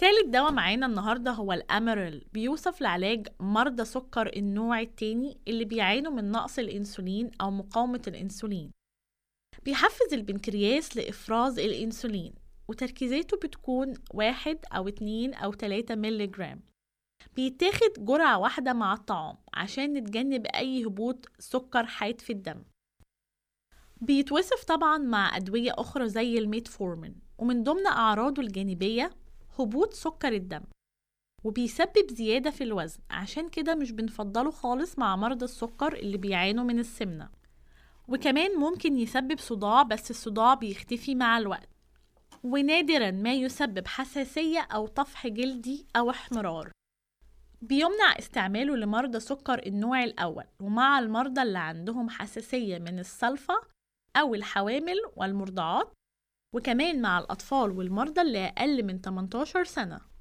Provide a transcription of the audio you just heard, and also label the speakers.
Speaker 1: تالت دواء معانا النهاردة هو الأميريل بيوصف لعلاج مرضى سكر النوع التاني اللي بيعانوا من نقص الإنسولين أو مقاومة الإنسولين بيحفز البنكرياس لإفراز الإنسولين وتركيزاته بتكون واحد أو اتنين أو تلاتة ملي جرام بيتاخد جرعة واحدة مع الطعام عشان نتجنب أي هبوط سكر حاد في الدم بيتوصف طبعا مع أدوية أخرى زي الميتفورمين ومن ضمن أعراضه الجانبية هبوط سكر الدم وبيسبب زيادة في الوزن عشان كده مش بنفضله خالص مع مرضى السكر اللي بيعانوا من السمنة وكمان ممكن يسبب صداع بس الصداع بيختفي مع الوقت ونادرا ما يسبب حساسية أو طفح جلدي أو احمرار بيمنع استعماله لمرضى سكر النوع الأول ومع المرضى اللي عندهم حساسية من السلفة أو الحوامل والمرضعات وكمان مع الأطفال والمرضى اللي أقل من 18 سنة